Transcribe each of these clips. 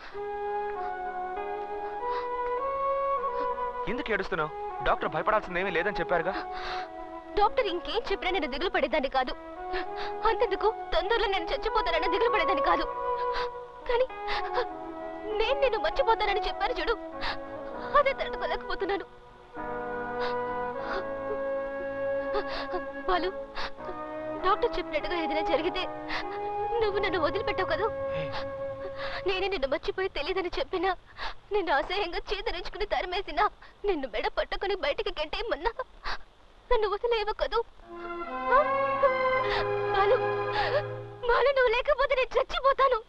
ఎందుకు ఏడుస్తున్నావు డాక్టర్ భయపడాల్సింది ఏమీ లేదని చెప్పారుగా డాక్టర్ ఇంకేం చెప్పినా నేను దిగులు పడేదాన్ని కాదు అంతెందుకు తొందరలో నేను చచ్చిపోతానని దిగులు పడేదాన్ని కాదు కానీ నేను నేను మర్చిపోతానని చెప్పారు చూడు అదే తట్టుకోలేకపోతున్నాను బాలు డాక్టర్ చెప్పినట్టుగా ఏదైనా జరిగితే నువ్వు నన్ను వదిలిపెట్టావు కదా నేనే నిన్ను మర్చిపోయి తెలియదని చెప్పినా నిన్ను అసహ్యంగా చేతరించుకుని తరిమేసినా నిన్ను మెడ పట్టుకుని బయటికి గెంటేయమన్నా నన్ను వదిలేవ కదూ ఆ? బాలు బాలు నువ్వు లేకపోతే నేను చచ్చిపోతాను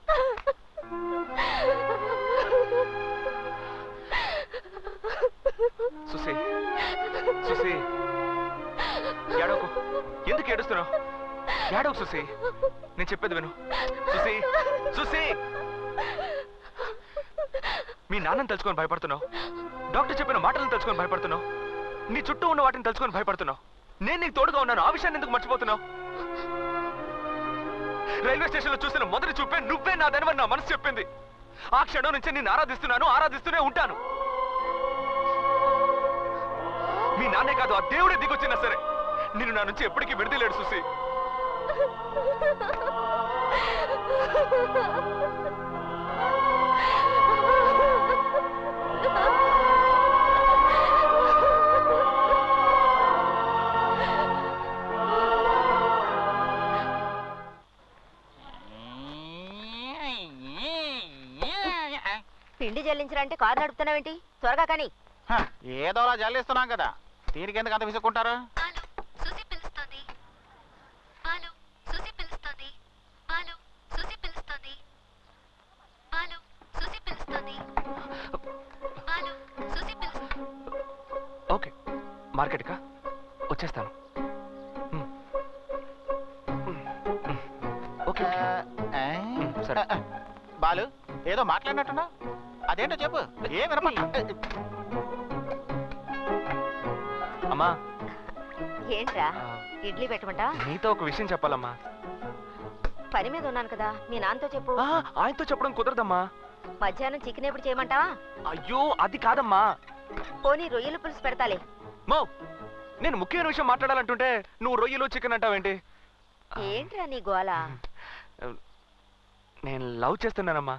సుసి సుసి ఏడవకు ఎందుకు ఏడుస్తున్నావు ఏడవకు సుసి నేను చెప్పేది విను సుసి సుసి మీ నాన్నని తలుచుకొని భయపడుతున్నావు డాక్టర్ చెప్పిన మాటలను తలుచుకొని భయపడుతున్నావు నీ చుట్టూ ఉన్న వాటిని తలుచుకొని భయపడుతున్నావు నేను నీకు తోడుగా ఉన్నాను ఆ విషయాన్ని ఎందుకు మర్చిపోతున్నావు రైల్వే స్టేషన్ లో చూసిన మొదటి చూపే నువ్వే నా దానివని నా మనసు చెప్పింది ఆ క్షణం నుంచి నేను ఆరాధిస్తున్నాను ఆరాధిస్తూనే ఉంటాను మీ నాన్నే కాదు ఆ దేవుడే దిగొచ్చినా సరే నేను నా నుంచి ఎప్పటికీ విడుదలేడు చూసి పిండి చెల్లించరంటే కారు నడుపుతున్నావేంటి త్వరగా కానీ హ, ఏదోలా జల్లిస్తున్నాం కదా దీనికి ఎందుకు అంత విసుక్కుంటారు బాలు సుసి పిలుస్తోంది బాలు సుసి పిలుస్తోంది బాలు సుసి పిలుస్తోంది బాలు సుసి పిలుస్తోంది బాలు సుసి పిలుస్తోంది ఓకే మార్కెట్కా వచ్చేస్తాను ఉమ్. ఉమ్. ఉమ్. Okay okay. ఆ, ఉమ్, సరే ఆ, బాలు ఏదో మాట్లాడినట్టున్నా అదేంటో చెప్పు ఏ వినపట్ల అమ్మా ఏంట్రా ఆ, ఇడ్లీ పెట్టమంటా నీతో ఒక విషయం చెప్పాలమ్మా పని మీద ఉన్నాను కదా మీ నాన్నతో చెప్పు ఆ, ఆయనతో చెప్పడం కుదరదమ్మా మధ్యాహ్నం చికెన్ ఎప్పుడు చేయమంటావా అయ్యో అది కాదమ్మా పోనీ రొయ్యల పులుసు పెడతాలే మో నేను ముఖ్యమైన విషయం మాట్లాడాలంటుంటే నువ్వు రొయ్యలు చికెన్ అంటావేంటి ఏంట్రా నీ గోల నేను లవ్ చేస్తున్నానమ్మా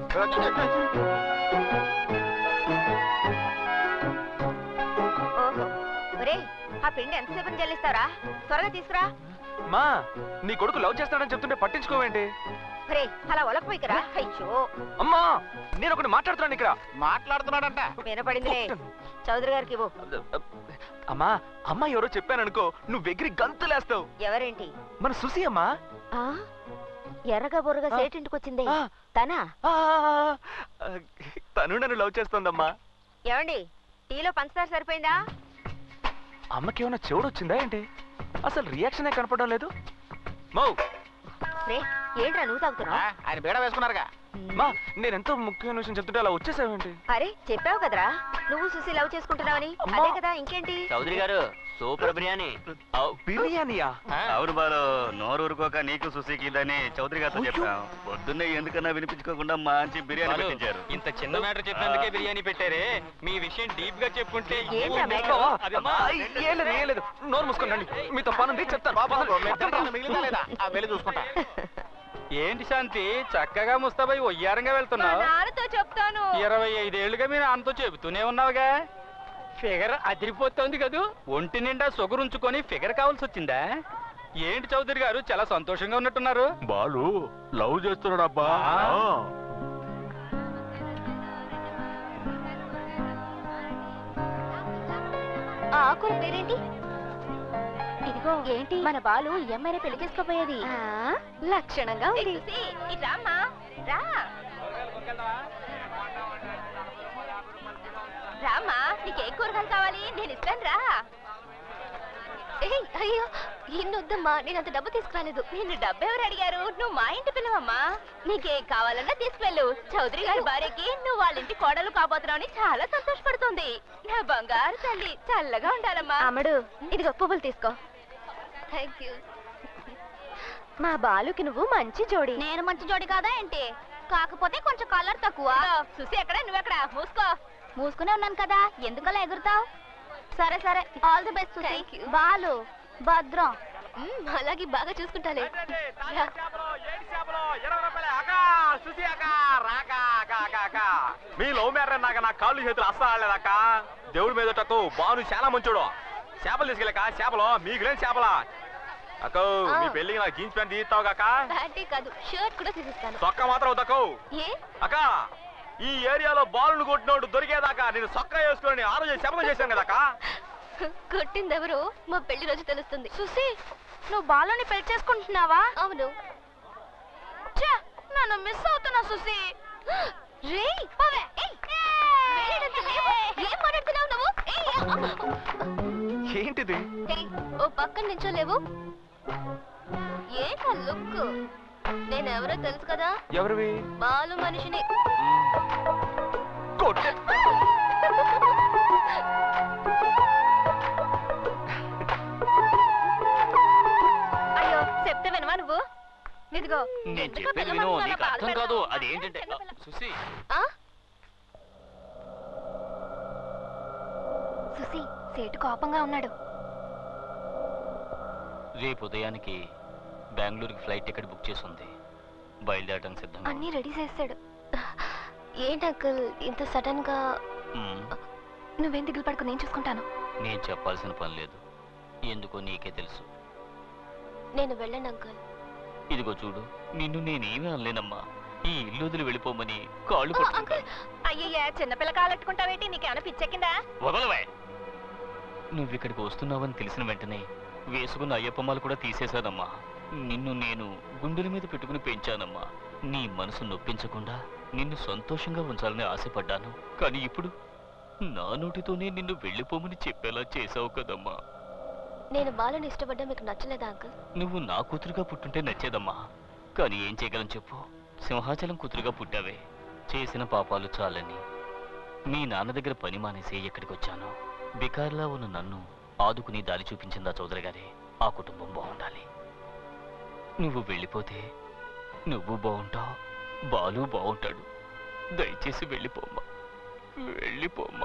ఓహో ఒరేయ్ ఆ పిండి ఎంతసేపు చెల్లిస్తారా త్వరగా తీసుకురా మా నీ కొడుకు లవ్ చేస్తాడని చెప్తుంటే పట్టించుకోవేంటి ఒరేయ్ అలా ఒలకపోయికరా అయ్యో అమ్మా నేను ఒకటి మాట్లాడుతున్నాను ఇక్కడ మాట్లాడుతున్నాడంట వినపడిందిలే చౌదరి గారికి ఇవ్వు అమ్మా అమ్మ ఎవరో చెప్పాననుకో నువ్వు ఎగిరి గంతులేస్తావు ఎవరేంటి మన సుసి అమ్మా ఆ ఎర్రగా బొర్రగా ఆ. సేటింటికి వచ్చిందే ఆ, తనా ఆ, ఆ, తను నన్ను లవ్ చేస్తోందమ్మా ఏమండి టీలో పంచదార సరిపోయిందా అమ్మకి ఏమైనా చెవుడు వచ్చిందా ఏంటి అసలు రియాక్షనే కనపడడం లేదు మౌ రే ఏంట్రా నువ్వు ఆ, తాగుతున్నావు ఆయన బీడ వేసుకున్నారుగా మా నేను ఎంతో ముఖ్యమైన విషయం చెప్తుంటే అలా వచ్చేసావేంటి అరే చెప్పావు కదరా నువ్వు సుసి లవ్ చేసుకుంటున్నావని అమ్మా. అదే కదా ఇంకేంటి చౌదరి గారు సూపర్ బిర్యానీ ఔ- బిర్యానీయా అవును బాలు నోరు ఊరుకోక నీకు సుశీకి ఇదని చౌదరి గారితో అయ్యో. చెప్పాం పొద్దున్నే ఎందుకన్నా వినిపించుకోకుండా మంచి బిర్యానీ బాలు, పెట్టించారు ఇంత చిన్న మ్యాటర్ చెప్పినందుకే బిర్యానీ పెట్టారే మీ విషయం డీప్ గా చెప్పుంటే ఏంట్రా ఏమో మ్యాటర్? అదమ్మా. అమ్మా, ఏం లేదు ఏం లేదు నోరు మూసుకోండి మీతో పనుంది చెప్తాను బాబు పదండి. మెత్తగా మిగిలిందా లేదా ఆ వెళ్ళి చూసుకుంటా ఏంటి శాంతి చక్కగా ముస్తాబై ఒయ్యారంగా వెళ్తున్నావు నాన్నతో చెప్తాను ఇరవై ఐదేళ్లుగా మీ నాన్నతో చెబుతూనే ఉన్నావుగా ఫిగర్ అదిరిపోతోంది కదూ ఒంటి నిండా సొగురు ఉంచుకొని ఫిగర్ కావాల్సి వచ్చిందా ఏంటి చౌదరి గారు చాలా సంతోషంగా ఉన్నట్టున్నారు బాలు లవ్ చేస్తున్నాడు అబ్బా ఆ ఆకుల పేరేంటి ఇదిగో ఏంటి మన బాలు ఈ అమ్మాయిని పెళ్లి చేసుకోపోయేది లక్షణంగా ఉంది రామ్మా రా రామ్మా నీకే కూరగాయలు కావాలి నేను ఇస్తాను రా ఏయ్, అయ్యో ఇన్నొద్దమ్మా నేను అంత డబ్బు తీసుకురాలేదు నిన్ను డబ్బు ఎవరు అడిగారు నువ్వు మా ఇంటి పిల్లవమ్మా నీకేం కావాలన్నా తీసుకెళ్ళు చౌదరి గారి భార్యకి నువ్వు వాళ్ళ ఇంటి కోడలు కాబోతున్నావు చాలా సంతోషపడుతుంది నా బంగారు తల్లి చల్లగా ఉండాలమ్మా అమ్మడు ఇదిగో పువ్వులు తీసుకో థ్యాంక్ యూ మా బాలుకి నువ్వు మంచి జోడి నేను మంచి జోడి కాదా ఏంటి కాకపోతే కొంచెం కలర్ తక్కువ చూసి ఎక్కడ నువ్వెక్కడ మూసుకో మూసుకునే ఉన్నాను కదా ఎందుకలా ఎగురుతావు సరే సరే ఆల్ ది బెస్ట్ బాలు భద్రం మ్మ్, అలాగే బాగా చూసుకుంటాలే రా. మీ లవ్ మ్యాటర్ నాక నా కాళ్ళు చేతులు అస్సలు ఆడలేదక్క దేవుడి మీద టక్కు బాను చాలా మంచోడు చేపలు తీసుకెళ్ళక చేపలు మీకు లేని చేపలా అక్క మీ ఆ. పెళ్ళికి నాకు జీన్స్ ప్యాంట్ తీస్తావు కాక ప్యాంటే కాదు షర్ట్ కూడా తీసిస్తాను సొక్క మాత్రం దక్కవు ఏ అక్క ఈ ఏరియాలో బాలును కొట్టినోడు దొరికేదాకా నేను సొక్క వేసుకొని ఆ రోజు శపథం చేశాను కదక్క కొట్టింది ఎవరు మా పెళ్లి రోజు తెలుస్తుంది సుసి నువ్వు బాలుని పెళ్లి చేసుకుంటున్నావా అవును నన్ను మిస్ అవుతున్నా సుసి రే పోవే వేరేడంత లేవు. ఏం మాట్లాడుతున్నావు నువ్వు ఏయ్, ఏంటిది ఏయ్, ఓ పక్కన నించోలేవు ఏంటా లుక్ నేను ఎవరో తెలుసు కదా ఎవరివి బాలు మనిషిని కొట్టే అయ్యో చెప్తే వినవా నువ్వు ఇదిగో నేను ఎందుకో చెప్పేది పిల్ల విను మనసులో నీకు బాధ అర్థం పెడతావు. కాదు అదేంటంటే చిన్నపిల్ల. సుసి ఆ? సుసి సేటు కోపంగా ఉన్నాడు రేపు ఉదయానికి బెంగళూరుకి ఫ్లైట్ టికెట్ బుక్ చేసి ఉంది బయలుదేరడానికి సిద్ధంగా అన్నీ రెడీ చేశాడు ఏంటి అంకుల్ ఇంత సడన్ గా మ్మ్. నువ్వేం దిగులు పడుకో నేను చూసుకుంటాను నేను చెప్పాల్సిన పని లేదు ఎందుకో నీకే తెలుసు నేను వెళ్ళను అంకుల్ ఇదిగో చూడు నిన్ను నేనేమీ అనలేనమ్మా ఈ ఇల్లు వదిలి వెళ్ళిపోమని కాళ్ళు ఆ, పట్టుకుంటా అంకుల్ అయ్యయ్యా చిన్నపిల్ల కాలెట్టుకుంటావేంటి నీకేమైనా పిచ్చెక్కిందా వదలవే నువ్వు ఇక్కడికి వస్తున్నావని తెలిసిన వెంటనే వేసుకున్న అయ్యప్పమ్మలు కూడా తీసేశానమ్మా నిన్ను నేను గుండెల మీద పెట్టుకుని పెంచానమ్మా నీ మనసు నొప్పించకుండా నిన్ను సంతోషంగా ఉంచాలని ఆశపడ్డాను కానీ ఇప్పుడు నా నోటితోనే నిన్ను వెళ్ళిపోమని చెప్పేలా చేసావు కదమ్మా నేను బాలుని ఇష్టపడ్డా మీకు నచ్చలేదా అంకుల్ నువ్వు నా కూతురుగా పుట్టుంటే నచ్చేదమ్మా కానీ ఏం చేయగలను చెప్పు సింహాచలం కూతురుగా పుట్టావే చేసిన పాపాలు చాలని మీ నాన్న దగ్గర పని మానేసి ఇక్కడికి వచ్చాను బికార్లా ఉన్న నన్ను ఆదుకుని దారి చూపించిందా చౌదరి గారే ఆ కుటుంబం బాగుండాలి నువ్వు వెళ్ళిపోతే నువ్వు బాగుంటావు బాలు బాగుంటాడు దయచేసి వెళ్ళిపోమ్మా వెళ్ళిపోమ్మా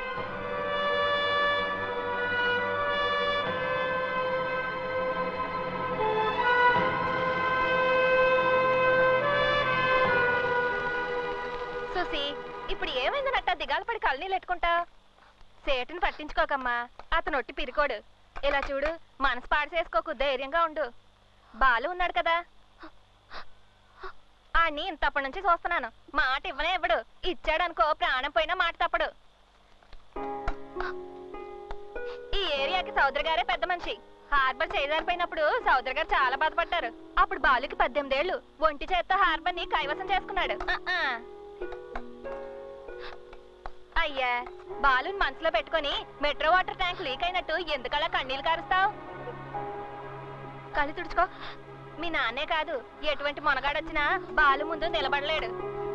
సుసి ఇప్పుడు ఏమైందనట్ట దిగాలు పడి కళ్ళనీళ్ళు ఎట్టుకుంటా సేటుని పట్టించుకోకమ్మా అతను ఒట్టి పిరికోడు ఇలా చూడు మనసు పాడు చేసుకోకు ధైర్యంగా ఉండు బాలు ఉన్నాడు కదా ఆడిని ఇంతప్పటి నుంచి చూస్తున్నాను మాట ఇవ్వనే ఇవ్వడు ఇచ్చాడనుకో ప్రాణం పోయినా మాట తప్పడు ఈ ఏరియాకి సౌదరి గారే పెద్ద మనిషి హార్బర్ చేయజారిపోయినప్పుడు సౌదరి గారు చాలా బాధపడ్డారు అప్పుడు బాలుకి పద్దెనిమిదేళ్లు ఒంటి చేత్తో హార్బర్ ని కైవసం చేసుకున్నాడు ఆ, ఆ. అయ్యా బాలుని మనసులో పెట్టుకొని మెట్రో వాటర్ ట్యాంక్ లీక్ అయినట్టు ఎందుకలా కన్నీళ్ళు కారుస్తావు కళ్ళు తుడుచుకో మీ నాన్నే కాదు ఎటువంటి మొనగాడొచ్చినా బాలు ముందు నిలబడలేడు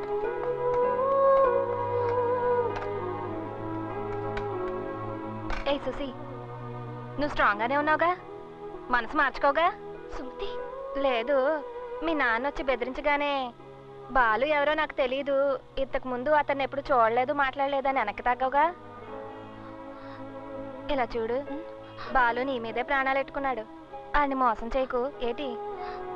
ఏ సుసి నువ్వు స్ట్రాంగ్ గానే ఉన్నావుగా మనసు మార్చుకోగా సుమతి లేదు మీ నాన్న వచ్చి బెదిరించగానే బాలు ఎవరో నాకు తెలీదు ఇంతకు ముందు అతన్ని ఎప్పుడు చూడలేదు మాట్లాడలేదు అని వెనక్కి తగ్గవుగా ఇలా చూడు బాలు నీ మీదే ప్రాణాలు ఎట్టుకున్నాడు ఆయన్ని మోసం చేయకు ఏటి